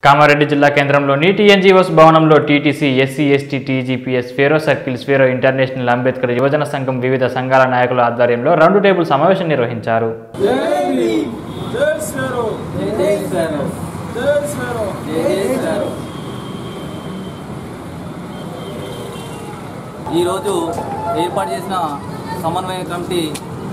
కామారెడ్డి జిల్లా కేంద్రంలోని టీఎన్జీఓస్ భవనంలో టీటీసీ ఎస్సీ ఎస్టీ టీజీపీఎస్ ఫేరో సర్కిల్ స్ఫేరో ఇంటర్నేషనల్ అంబేద్కర్ యువజన సంఘం వివిధ సంఘాల నాయకుల ఆధ్వర్యంలో రౌండ్ టేబుల్ సమావేశం నిర్వహించారు జై భీమ్. జై శ్రీరామ్. జై శ్రీరామ్. ఈరోజు ఏర్పాటు చేసిన సమన్వయ కమిటీ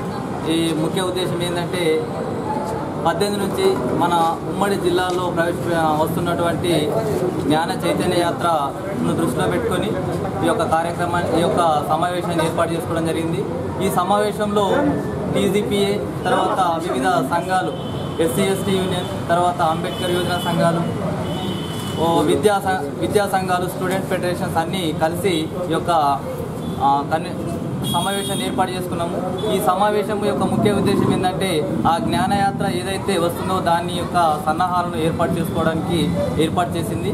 ఈ ముఖ్య ఉద్దేశం ఏంటంటే పద్దెనిమిది నుంచి మన ఉమ్మడి జిల్లాలో ప్రవేశ వస్తున్నటువంటి జ్ఞాన చైతన్య యాత్రను దృష్టిలో పెట్టుకొని ఈ యొక్క కార్యక్రమాన్ని ఈ యొక్క సమావేశాన్ని ఏర్పాటు చేసుకోవడం జరిగింది ఈ సమావేశంలో టీజీపీఏ తర్వాత వివిధ సంఘాలు ఎస్సీ ఎస్టీ యూనియన్ తర్వాత అంబేద్కర్ యోజన సంఘాలు ఓ విద్యా స- విద్యా సంఘాలు స్టూడెంట్ ఫెడరేషన్స్ అన్నీ కలిసి ఈ యొక్క ఆ, కన్ని సమావేశాన్ని ఏర్పాటు చేసుకున్నాము ఈ సమావేశం యొక్క ముఖ్య ఉద్దేశం ఏంటంటే ఆ జ్ఞానయాత్ర ఏదైతే వస్తుందో దాని యొక్క సన్నాహాలను ఏర్పాటు చేసుకోవడానికి ఏర్పాటు చేసింది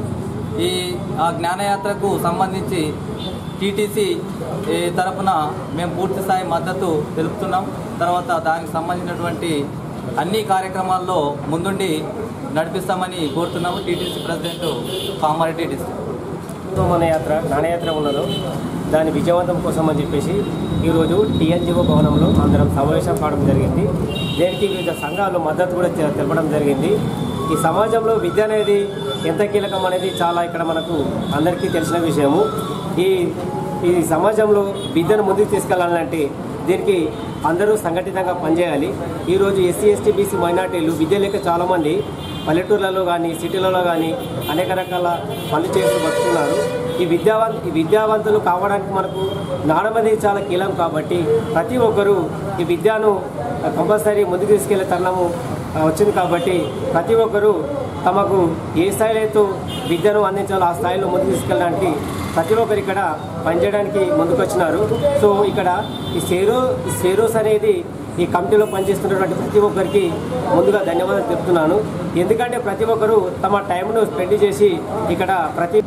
ఈ ఆ జ్ఞానయాత్రకు సంబంధించి టీటీసీ ఈ తరపున మేము పూర్తి స్థాయి మద్దతు తెలుపుతున్నాం తర్వాత దానికి సంబంధించినటువంటి అన్ని కార్యక్రమాల్లో ముందుండి నడిపిస్తామని కోరుతున్నాము టీటీసీ ప్రెసిడెంట్ కామారెడ్డి డిస్ట్రిక్ట్ ఎంతో మన యాత్ర జ్ఞానయాత్ర ఉన్నదో దాని విజయవంతం కోసం అని చెప్పేసి ఈరోజు టీఎన్జిఓ భవనంలో అందరం సమావేశం కావడం జరిగింది దీనికి వివిధ సంఘాలు మద్దతు కూడా తె- తెలపడం జరిగింది ఈ సమాజంలో విద్య అనేది ఎంత కీలకం అనేది చాలా ఇక్కడ మనకు అందరికీ తెలిసిన విషయము ఈ ఈ సమాజంలో విద్యను ముందుకు తీసుకెళ్లాలంటే దీనికి అందరూ సంఘటితంగా పనిచేయాలి ఈరోజు ఎస్సీ ఎస్టీ బీసీ మైనార్టీలు విద్య లేక చాలామంది పల్లెటూర్లలో కానీ సిటీలలో కానీ అనేక రకాల పనులు చేస్తూ బతుకున్నారు ఈ విద్యావంత ఈ విద్యావంతులు కావడానికి మనకు జ్ఞానం అనేది చాలా కీలకం కాబట్టి ప్రతి ఒక్కరూ ఈ విద్యను కంపల్సరీ ముందుకు తీసుకెళ్లే తరుణము ఆ, వచ్చింది కాబట్టి ప్రతి ఒక్కరూ తమకు ఏ స్థాయిలో అయితే విద్యను అందించాలో ఆ స్థాయిలో ముందుకు తీసుకెళ్ళడానికి ప్రతి ఒక్కరు ఇక్కడ పనిచేయడానికి ముందుకొచ్చినారు సో ఇక్కడ ఈ సేరో ఈ సేరోస్ అనేది ఈ కమిటీలో పనిచేస్తున్నటువంటి ప్రతి ఒక్కరికి ముందుగా ధన్యవాదాలు చెప్తున్నాను ఎందుకంటే ప్రతి ఒక్కరు తమ టైంను స్పెండ్ చేసి ఇక్కడ ప్రతి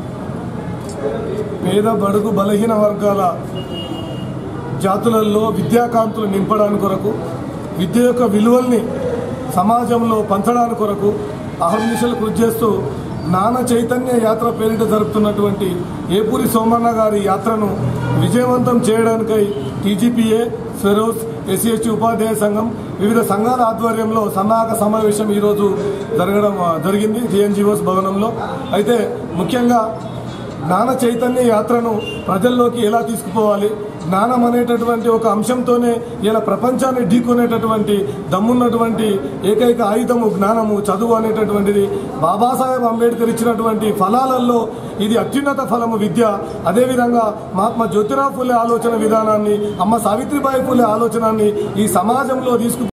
పేద బడుగు బలహీన వర్గాల జాతులలో విద్యాకాంతులు నింపడానికి కొరకు విద్య యొక్క విలువల్ని సమాజంలో పంచడానికి కొరకు అహర్నిశలు కృషి చేస్తూ జ్ఞాన చైతన్య యాత్ర పేరిట జరుపుతున్నటువంటి ఏపూరి సోమన్న గారి యాత్రను విజయవంతం చేయడానికై టీజీపీఏ ఫెరోజ్ ఎస్సీ ఎస్టీ ఉపాధ్యాయ సంఘం వివిధ సంఘాల ఆధ్వర్యంలో సన్నాహక సమావేశం ఈరోజు జరగడం ఆ, జరిగింది జేఎన్జీఓస్ భవనంలో అయితే ముఖ్యంగా జ్ఞాన చైతన్య యాత్రను ప్రజల్లోకి ఎలా తీసుకుపోవాలి జ్ఞానం అనేటటువంటి ఒక అంశంతోనే ఇలా ప్రపంచాన్ని ఢీకొనేటటువంటి దమ్మున్నటువంటి ఏకైక ఆయుధము జ్ఞానము చదువు అనేటటువంటిది బాబాసాహెబ్ అంబేద్కర్ ఇచ్చినటువంటి ఫలాలలో ఇది అత్యున్నత ఫలము విద్య అదేవిధంగా మహాత్మా జ్యోతిరావు ఫులే ఆలోచన విధానాన్ని అమ్మ సావిత్రిబాయి ఫులే ఆలోచనాన్ని ఈ సమాజంలో తీసుకు